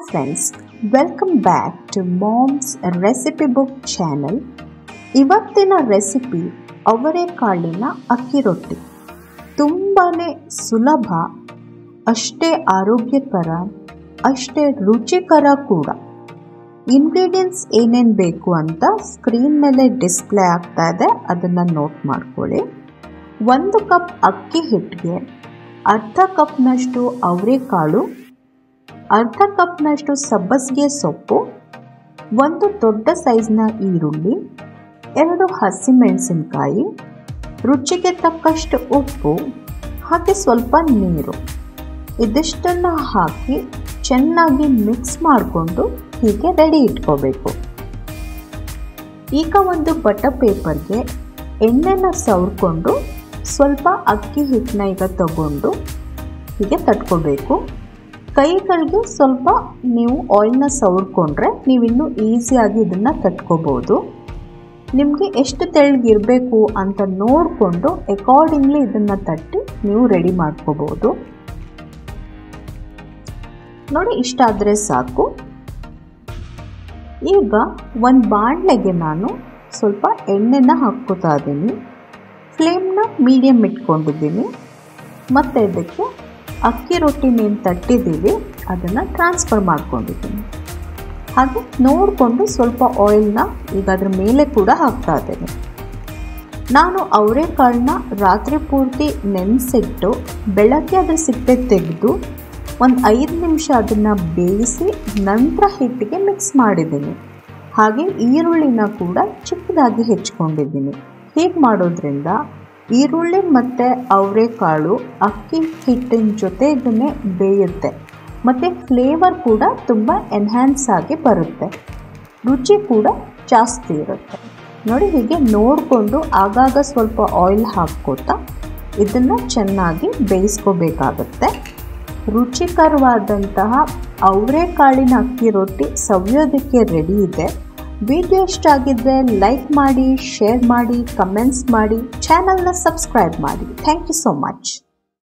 friends welcome back to mom's recipe book channel ಇವತ್ತಿನ recipe ಅವರೆಕಾಳಿನ ಅಕ್ಕಿ ರೊಟ್ಟಿ ತುಂಬಾ ಸುಲಭ ಅಷ್ಟೇ ಆರೋಗ್ಯಕರ ಅಷ್ಟೇ ರುಚಿಕರ ಕೂಡ ಇಂಗ್ರೀಡಿಯೆಂಟ್ಸ್ ಏನೇನು ಬೇಕು ಅಂತ ಸ್ಕ್ರೀನ್ ಮೇಲೆ ಡಿಸ್ಪ್ಲೇ ಆಗ್ತಾ ಇದೆ ಅದನ್ನು ನೋಟ್ ಮಾಡ್ಕೊಳ್ಳಿ ಒಂದು ಕಪ್ ಅಕ್ಕಿ ಹಿಟ್ಟಿಗೆ ಅರ್ಧ ಕಪ್ನಷ್ಟು ಅವರೆಕಾಳು ಅರ್ಧ ಕಪ್ನಷ್ಟು ಸಬ್ಬಸಿಗೆ ಸೊಪ್ಪು ಒಂದು ದೊಡ್ಡ ಸೈಜ್ನ ಈರುಳ್ಳಿ ಎರಡು ಹಸಿಮೆಣಸಿನಕಾಯಿ ರುಚಿಗೆ ತಕ್ಕಷ್ಟು ಉಪ್ಪು ಹಾಗೆ ಸ್ವಲ್ಪ ನೀರು ಇದಿಷ್ಟನ್ನು ಹಾಕಿ ಚೆನ್ನಾಗಿ ಮಿಕ್ಸ್ ಮಾಡಿಕೊಂಡು ಹೀಗೆ ರೆಡಿ ಇಟ್ಕೋಬೇಕು ಈಗ ಒಂದು ಬಟ ಪೇಪರ್ಗೆ ಎಣ್ಣೆನ ಸವರ್ಕೊಂಡು ಸ್ವಲ್ಪ ಅಕ್ಕಿ ಹಿಟ್ಟನ್ನ ಈಗ ತಗೊಂಡು ಹೀಗೆ ತಟ್ಕೋಬೇಕು ಕೈಗಳಿಗೆ ಸ್ವಲ್ಪ ನೀವು ಆಯಿಲ್ನ ಸವರ್ಕೊಂಡ್ರೆ ನೀವಿನ್ನೂ ಈಸಿಯಾಗಿ ಇದನ್ನು ತಟ್ಕೋಬೋದು ನಿಮಗೆ ಎಷ್ಟು ತೆಳ್ಳಗಿರಬೇಕು ಅಂತ ನೋಡಿಕೊಂಡು ಅಕಾರ್ಡಿಂಗ್ಲಿ ಇದನ್ನು ತಟ್ಟಿ ನೀವು ರೆಡಿ ಮಾಡ್ಕೋಬೋದು ನೋಡಿ ಇಷ್ಟಾದರೆ ಸಾಕು ಈಗ ಒಂದು ಬಾಣಲೆಗೆ ನಾನು ಸ್ವಲ್ಪ ಎಣ್ಣೆನ ಹಾಕ್ಕೋತಾ ಇದ್ದೀನಿ ಫ್ಲೇಮ್ನ ಮೀಡಿಯಮ್ ಇಟ್ಕೊಂಡಿದ್ದೀನಿ ಮತ್ತು ಇದಕ್ಕೆ ಅಕ್ಕಿ ರೊಟ್ಟಿನೇನು ತಟ್ಟಿದ್ದೀವಿ ಅದನ್ನು ಟ್ರಾನ್ಸ್ಫರ್ ಮಾಡ್ಕೊಂಡಿದ್ದೀನಿ ಹಾಗೆ ನೋಡಿಕೊಂಡು ಸ್ವಲ್ಪ ಆಯಿಲ್ನ ಈಗ ಅದ್ರ ಮೇಲೆ ಕೂಡ ಹಾಕ್ತಾ ಇದ್ದೀನಿ ನಾನು ಅವರೆಕಾಳನ್ನ ರಾತ್ರಿ ಪೂರ್ತಿ ನೆನೆಸಿಟ್ಟು ಬೆಳಗ್ಗೆ ಅದ್ರ ಸಿಪ್ಪೆ ತೆಗೆದು ಒಂದು ಐದು ನಿಮಿಷ ಅದನ್ನು ಬೇಯಿಸಿ ನಂತರ ಹಿಟ್ಟಿಗೆ ಮಿಕ್ಸ್ ಮಾಡಿದ್ದೀನಿ ಹಾಗೆ ಈರುಳ್ಳಿನ ಕೂಡ ಚಿಕ್ಕದಾಗಿ ಹೆಚ್ಕೊಂಡಿದ್ದೀನಿ ಹೀಗೆ ಮಾಡೋದ್ರಿಂದ ಈರುಳ್ಳಿ ಮತ್ತು ಅವರೆಕಾಳು ಅಕ್ಕಿ ಹಿಟ್ಟಿನ ಜೊತೆಗೇ ಬೇಯುತ್ತೆ ಮತ್ತು ಫ್ಲೇವರ್ ಕೂಡ ತುಂಬ ಎನ್ಹ್ಯಾನ್ಸ್ ಆಗಿ ಬರುತ್ತೆ ರುಚಿ ಕೂಡ ಜಾಸ್ತಿ ಇರುತ್ತೆ ನೋಡಿ ಹೀಗೆ ನೋಡಿಕೊಂಡು ಆಗಾಗ ಸ್ವಲ್ಪ ಆಯಿಲ್ ಹಾಕ್ಕೋತಾ ಇದನ್ನು ಚೆನ್ನಾಗಿ ಬೇಯಿಸ್ಕೋಬೇಕಾಗತ್ತೆ ರುಚಿಕರವಾದಂತಹ ಅವರೆಕಾಳಿನ ಅಕ್ಕಿ ರೊಟ್ಟಿ ಸವಿಯೋದಕ್ಕೆ ರೆಡಿ ಇದೆ ವಿಡಿಯೋ ಇಷ್ಟ ಆಗಿದ್ದರೆ ಲೈಕ್ ಮಾಡಿ ಶೇರ್ ಮಾಡಿ ಕಮೆಂಟ್ಸ್ ಮಾಡಿ ಚಾನಲ್ನ ಸಬ್ಸ್ಕ್ರೈಬ್ ಮಾಡಿ ಥ್ಯಾಂಕ್ ಯು ಸೋ ಮಚ್